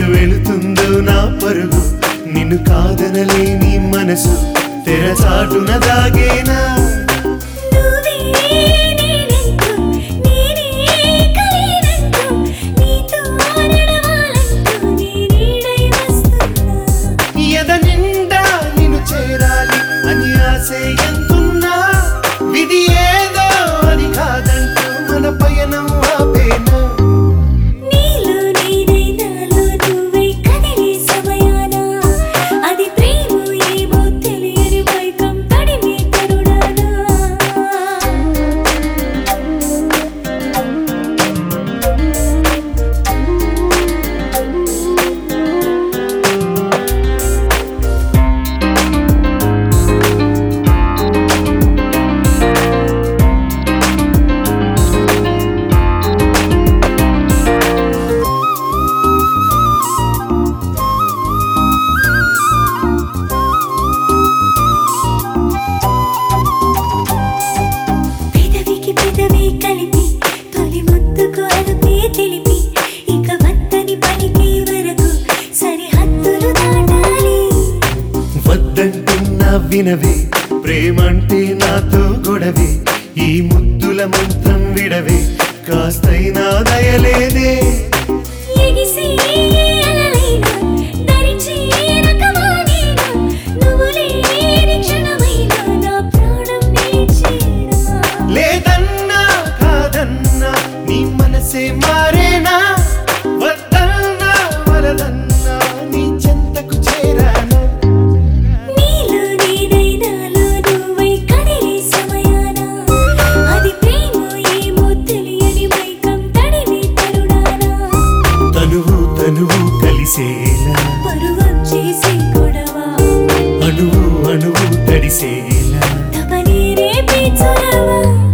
ఎటు వెళుతుందో నా పరుగు నిన్ను కాదనలేని మనసు తెరచాటున దాగేనా నువ్వే నేనంటూ నేనే కలినంటూ నీతో నడవాలంటూ నీ నీడై వస్తున్నా ఎద నిండా నిన్ను చేరాలి అని ఆశే ఎంతున్నా విధి ఏదో అని కాదంటూ మన పయనం ఆపేనా నీలో నేనై నాలో నువ్వై కదిలే సమయాన అది ప్రేమ ఏమో తెలియని మైకం తడిమే తరుణానా పెదవికి పెదవి కలిపి తొలి ముద్దుకు అరుపే తెలిపి ఇక వద్దని పలికే వరకు సరిహద్దులు దాటాలి వద్దంటున్నా వినవే ప్రేమంటే నాతో గొడవే ఈ ముద్దుల మంత్రం విడవే కాస్తైనా దయలేదే ఎగిసి అలలైనా దరిచి రకమానేనా నువ్వు లేని క్షణమైనా నా ప్రాణం నిలిచేనా లేదన్నా కాదన్నా నీ మనసే మారేనా వద్దన్నా వలదన్నా నీ చెంతకు చేరానా నీలో నేనై నాలో నువ్వై కదిలే సమయాన అది ప్రేమ ఏమో తెలియని మైకం తడిమే తరుణానా తనువు తనువు కలిసేలా పరువం చేసే గొడవ అణువు అణువు తడిసేలా తపనే రేపే చొరవ